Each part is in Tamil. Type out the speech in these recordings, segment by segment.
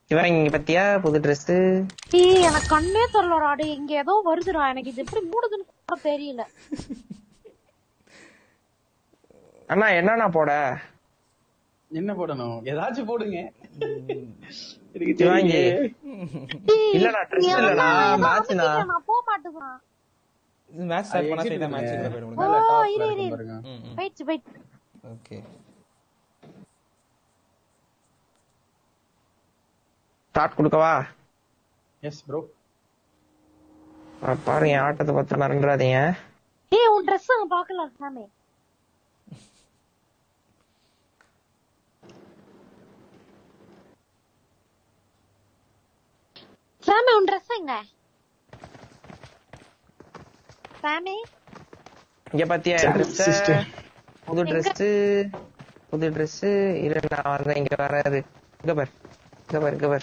இவன் இங்க பத்தியா புது ட்ரெஸ் டேய் எனக்கு கண்ணே தெரியலடா டேய் இங்க ஏதோ வருதுடா எனக்கு இது எப்படி மூடுதுன்னு கூட தெரியல அண்ணா என்னண்ணா போட என்ன போடணும் ஏதாச்சும் போடுங்க எனக்கு சிவாங்கி தெரியலையே. இல்லடா ட்ரெஸ் இல்லடா மேட்ச்னா நான் போக மாட்டேங்கிறான் மேட்ச் ஸ்டார்ட் பண்ணா exit ஸ்ட்ரைட்டா மேட்ச் பண்ணுங்க. போயிடும் மேல ஓ, top ல இரு, இருக்கும் இரு. பாருங்க. ம் ம் போயிடுச்சு போயிடுச்சு ஓகே ஸ்டார்ட் கொடுக்கவா எஸ் ப்ரோ அஹ் பாரு என் ஆட்டத்தை பத்த மறந்துடாதீங்க ஏய் உன் ட்ரெஸ் நான் பாக்கல சாமி சாமி உன் ட்ரெஸ் எங்க சாமி இங்க பாத்தியா ட்ரெஸ் sister. புது ட்ரெஸ் புது ட்ரெஸ் இரு நான் வந்தேன் இங்க வராது இங்க பார் இங்க பார் இங்க பார்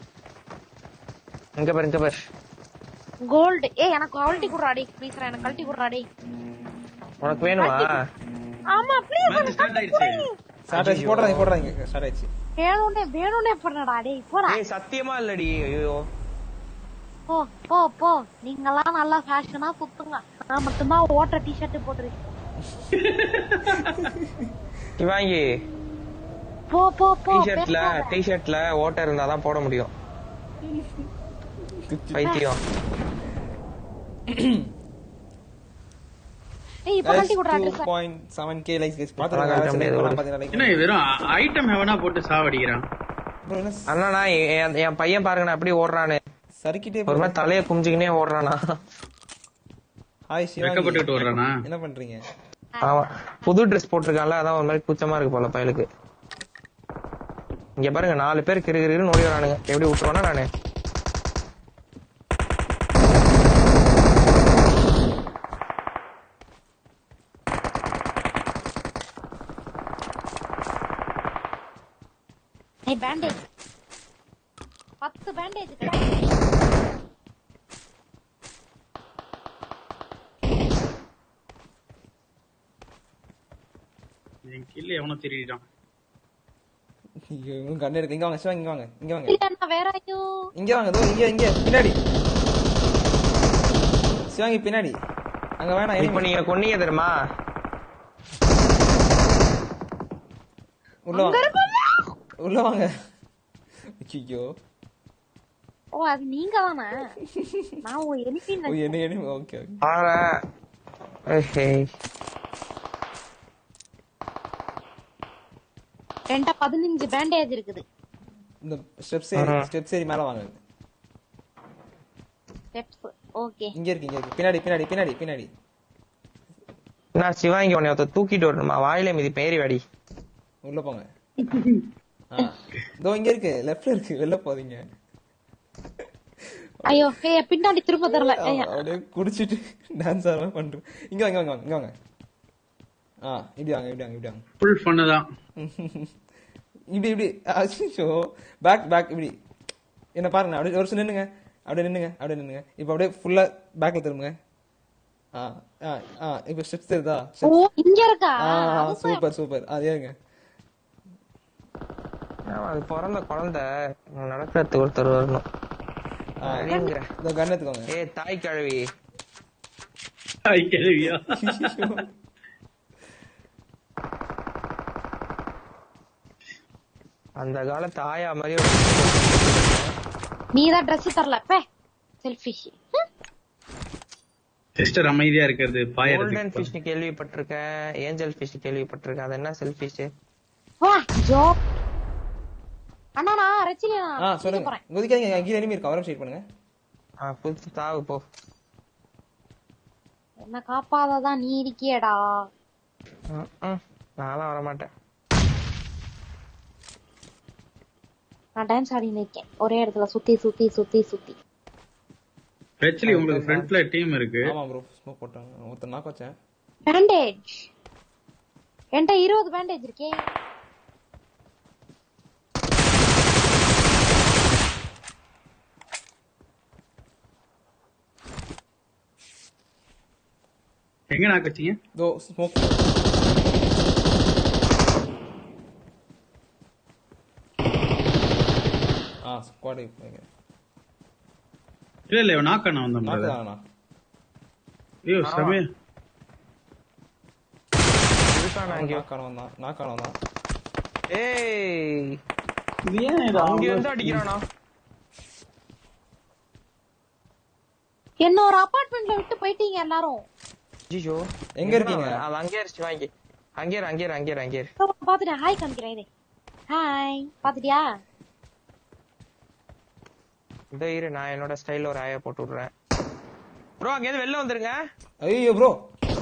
இங்க பார் இங்க பார் கோல்டு ஏய் எனக்கு கழட்டி குடுறாடி ப்ளீஸ் எனக்கு கழட்டி குடுறாடி உனக்கு வேணுமா ஆமா ப்ளீஸ் Match start ஆயிடுச்சு ஸ்டார்ட் ஆயிடுச்சு போடுறாங்க போடுறாங்க ஸ்டார்ட் ஆயிடுச்சு வேணும்னே வேணும்னே பண்ணடா டேய் போடா ஏய் சத்தியமா இல்லடி ஐயோ போ போ போ நீங்கெல்லாம் நல்லா ஃபேஷனா சுத்துங்க நான் மட்டும்தான் ஓட்ட டிஷர்ட் போட்டுருக்கேன் வாங்கி போ போ போ டிஷர்ட்ல பேசாத. டிஷர்ட்ல ஓட்டை இருந்தாதான் போட முடியும் பைத்தியம் ஏய் இப்ப கழட்டி குடுறா ட்ரெஸ் 2.7k லைக்ஸ் கைஸ் அதெல்லாம் கழட்ட முடியாது. பாத்துங்க என்ன வெறும் ஐட்டம் ஹெவனா போட்டு சாவடிக்கிறான் ப்ரோ என்ன அண்ணா என் என் பையன் பாருங்க நான் எப்படி ஓடுறானு சறுக்கிட்டே ஒரு மாதிரி தலைய குமிஞ்சுக்கினே ஓடுறானா ஹாய் சிவா வெக்கப்பட்டுட்டு வர்றானா என்ன பண்றீங்க ஆமா புது ட்ரெஸ் போட்டிருக்கான்ல அதான் ஒரு மாதிரி கூச்சமா இருக்கு போல பயலுக்கு இங்க பாருங்க நாலு பேர் கிரு கிருன்னு ஓடி வரானுங்க எப்படி விட்டுருவானா நானு ஏய் பேண்டேஜ் பத்து பேண்டேஜ் என் கில்ல எவனோ திருடிட்டான் ஐயோ இவன் கண்ணு இருக்கு இங்க வாங்க சிவா இங்க வாங்க இங்க வாங்க இல்ல நான் வேற ஐயோ இங்க வாங்க இதோ இங்க இங்க பின்னாடி சிவாங்கி பின்னாடி அங்க வேணாம் இப்ப enemy. நீங்க கொன்னீங்க தெரியுமா உள்ள வாங்க உள்ள வாங்க ஐயோ ஓ அது நீங்க தானே நான் ஒரு எலிபின் ஓ என்ன என்ன ஓகே ஓகே ஆற ஏய் ரெண்டா பதினஞ்சு பேண்டேஜ் இருக்குது இந்த ஸ்டெப்ஸ் ஏறி ஸ்டெப்ஸ் ஏறி மேல வாங்க ஸ்டெப்ஸ் ஓகே இங்க இருக்கு இங்க இருக்கு பின்னாடி பின்னாடி பின்னாடி பின்னாடி நான் சிவாங்கி உன்னை ஒருத்தர் தூக்கிட்டு வரணுமா வாயில மீதி பேரி வாடி உள்ள போங்க ஆ இதோ இங்க இருக்கு லெஃப்ட்ல இருக்கு வெளில போதீங்க ஐயோ ஏய் பின்னாடி திரும்ப தரல ஏய், அப்படியே குடிச்சிட்டு டான்ஸ் ஆடுற பண்றேன் இங்க வாங்க இங்க வாங்க இங்க வாங்க ஆ இப்படி வாங்க இப்படி வாங்க இப்படி வாங்க ஃபுல் ஃபன்னு தான் இப்படி இப்படி அச்சோ பேக் பேக் இப்படி என்ன பாருங்க அப்படியே ஒரு நிமிஷம் நின்னுங்க அப்படியே நின்னுங்க அப்படியே நின்னுங்க இப்போ அப்படியே ஃபுல்லா பேக்ல திரும்புங்க ஆ ஆ ஆ இப்போ ஸ்டெப்ஸ் தெரியுதா ஓ இங்க இருக்கா ஆ சூப்பர் சூப்பர் அது ஏறுங்க ஆமா, அது பிறந்த குழந்தை நடக்கிறதுக்கு ஒருத்தர் வரணும் ஆ அப்படிங்கிற இந்த கன் எடுத்துக்கோங்க ஏ தாய் கழுவி ஐ கேள்வியா அந்த காலத்து ஆயா மாதிரி ஒரு நீ தான் ட்ரெஸ் தரல பே செல்ஃபிஷ் சிஸ்டர் அமைதியா இருக்கிறது கோல்டன் பாயறது ஃபிஷ் கேள்விப்பட்டிருக்கேன் ஏஞ்சல் ஃபிஷ் கேள்விப்பட்டிருக்கேன் அது என்ன செல்ஃபிஷ் வா ஜோ அண்ணா நான் ரச்சிலியா ஆ சொல்லுங்க போறேன் குதிக்காதீங்க கீழே எனிமி இருக்கு அவரை வெயிட் பண்ணுங்க ஆ புதுசு தாவு போ என்ன காப்பாததான் நீ இருக்கியடா ம், ம். நான்லாம் வரமாட்டேன் நான் டான்ஸ் ஆடின்னு இருக்கேன் ஒரே இடத்துல சுத்தி சுத்தி சுத்தி சுத்தி ஆக்சுவலி உங்களுக்கு ஃப்ரண்ட்ல டீம் இருக்கு ஆமா ப்ரோ ஸ்மோக் போட்டாங்க ஒருத்தர் நாக்கு வச்சேன் பேண்டேஜ் என்கிட்ட இருபது பேண்டேஜ் இருக்கே எங்க நாக்கு வச்சீங்க இதோ ஸ்மோக் ஆ ஸ்குவாட் வைக்கிறேன் இல்ல இல்ல நாக் பண்ண வந்தோம் நாக்கு brother. தானா ஐயோ சமய இருக்கானா அங்கேயோ நாக்கான வந்தான் நாக்கான வந்தான் ஏய் இது ஏன் இது அங்க அவ்வளவு- இருந்து அடிக்கிறானா என்ன ஒரு அபார்ட்மெண்ட்ல விட்டு போயிட்டீங்க எல்லாரும் ஐயோ எங்க இருக்கீங்க? அது அங்கே இருச்சு வாங்கி அங்கே இரு, அங்கே இரு, அங்கே இரு, அங்கே இரு. பாத்துட்டு ஹாய் காமிக்கிறேன் இரு ஹாய் பாத்துட்டியா இதோ இரு நான் என்னோட ஸ்டைல்ல ஒரு ஆய போட்டு விடுறேன் ப்ரோ அங்க இருந்து வெளில வந்துருங்க ஐயோ ப்ரோ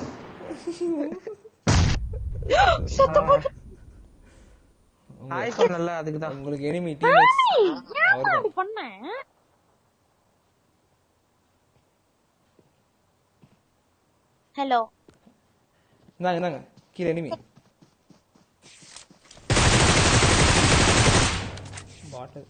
ஹாய் சொன்னல அதுக்கு தான் உங்களுக்கு எனிமி டீம்மேட்ஸ் ஏன் அப்படி பண்ணேன் ஹலோ இந்தாங்க இந்தாங்க கீழே எனிமி பாட்டில்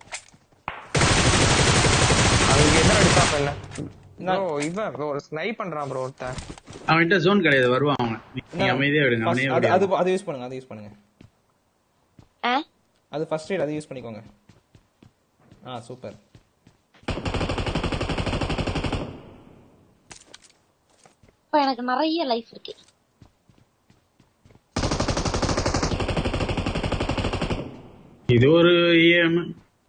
அங்க என்ன அடிப்பாப்ப என்ன ப்ரோ இவன் bro, ஒரு ஸ்னைப் பண்றான் ப்ரோ ஒருத்தன் அவன்கிட்ட ஜோன் கிடையாது வருவான் அவன் நீங்க அமைதியா விடுங்க அவனே அது அது விடுங்க. அது யூஸ் பண்ணுங்க அது யூஸ் பண்ணுங்க ஆ அது ஃபர்ஸ்ட் எய்ட் அது யூஸ் பண்ணிக்கோங்க ஆ சூப்பர் இப்ப எனக்கு நிறைய லைஃப் இருக்கு இது ஒரு இஎம்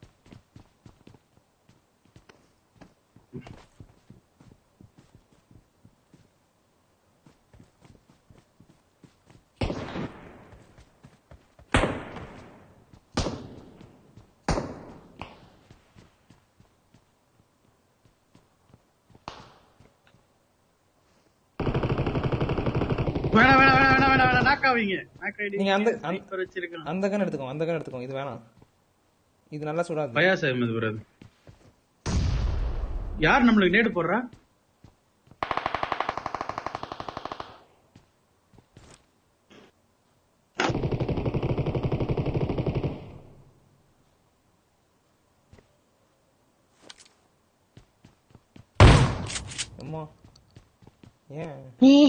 வேணாம் வேணாம் வேணாம் வேணாம் வேணாம் வேணாம் நாக்காவீங்க நாக்காயிடுவீங்க. நீங்க அந்த- அந்த- sniper வச்சிருக்கான் அந்த கன் எடுத்துக்கோங்க அந்த கன் எடுத்துக்கோங்க இது வேணாம் இது நல்லா சுடாது பயாஸ் அஹமது பிரதர் யார் நம்மளுக்கு நேடு போடுறா அம்மா ஏன்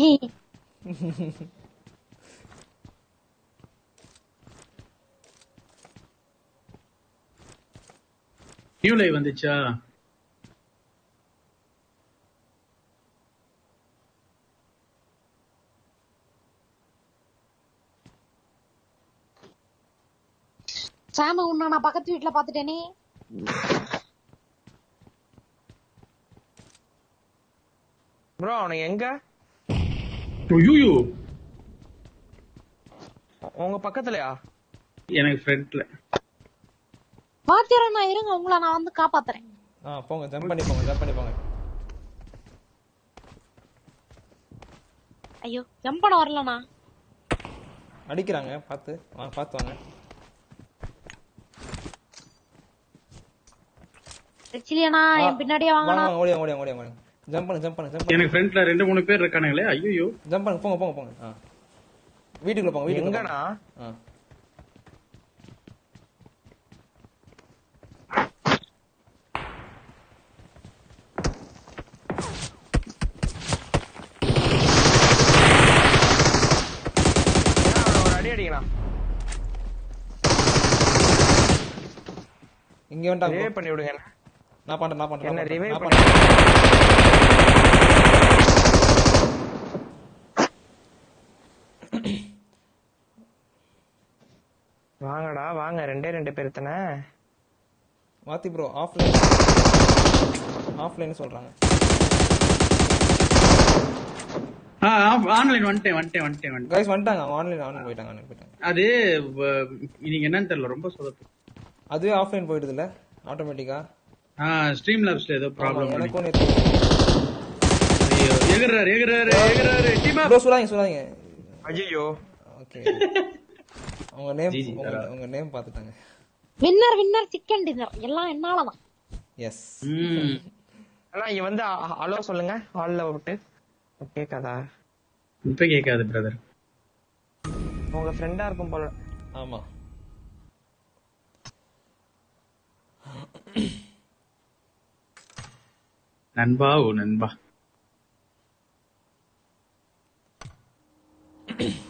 நியூ லைவ் வந்துச்சா சாம உன்ன நான் பக்கத்து வீட்டுல பாத்துட்டேனே ப்ரோ அவனுக்கு எங்க ஐயோ உங்க பக்கத்துலயா எனக்கு ஃப்ரண்ட்ல பாத்திரம் நான் இருங்க உங்களை நான் வந்து காப்பாத்துறேன் ஆ போங்க ஜம்ப் பண்ணி போங்க ஜம்ப் பண்ணி போங்க ஐயோ ஜம்ப் பண்ண வரலண்ணா அடிக்கிறாங்க பார்த்து வாங்க பார்த்து வாங்க ஆக்சுவலியா என் பின்னாடியே வாங்க வாங்கண்ணா வாங்க ஓடியாங்க ஓடியாங்க ஓடியாங்க ஜம்ப் பண்ணு ஜம்ப் பண்ணு ஜம்ப் பண்ணு எனக்கு ஃப்ரண்ட்ல ரெண்டு மூணு பேர் இருக்கானுங்களே ஐயோ ஜம்ப் பண்ணு போங்க போங்க போங்க ஆ வீட்டுக்குள்ள போங்க வீட்டுக்குள்ள எங்கண்ணா போங்க. ஆ ஏன்னா அவனை ஒரு அடி அடிக்கணும் இங்க வந்துட்டாங்க ரிவே bro. பண்ணி விடுங்க என்ன. நான் பண்றேன் நான் பண்றேன் என்ன நான் ரிவே பண்றேன், நான் பண்ணி பண்றேன். வாங்கடா வாங்க ரெண்டே ரெண்டு பேர் தானே மாத்தி ப்ரோ ஆஃப்லைன் ஆஃப்லைன் சொல்றாங்க ஆன்லைன் வந்துட்டேன் வந்துட்டேன் வந்துட்டேன் வந்துட்டேன் கைஸ் வந்துட்டாங்க ஆன்லைன் ஆன்லைன் போயிட்டாங்க ஆன்லைன் போயிட்டாங்க அது வ- இன்னைக்கு என்னன்னு தெரியல ரொம்ப சொதப்பு அதுவே ஆஃப்லைன் போயிடுது இல்ல ஆட்டோமேட்டிக்கா ஸ்ட்ரீம் லேப்ஸ்ல ஏதோ ப்ராப்ளம் எனக்கும் நேத்து எகுறாரு எகுறாரு எகுறாரு டீமா ப்ரோ சுடாதீங்க சுடாதீங்க ஐயோ ஓகே உங்க நேம் ஜி, ஜி, உங்க தரா. உங்க நேம் பாத்துட்டாங்க வின்னர் வின்னர் சிக்கன் டின்னர் எல்லாம் என்னாலதான் எஸ் ம் அண்ணா இங்க வந்து அலோ சொல்லுங்க ஹால்ல விட்டு கேட்காதா இப்ப கேட்காது பிரதர் உங்க ஃப்ரெண்டா இருக்கும் போல ஆமா நண்பா ஓ நண்பா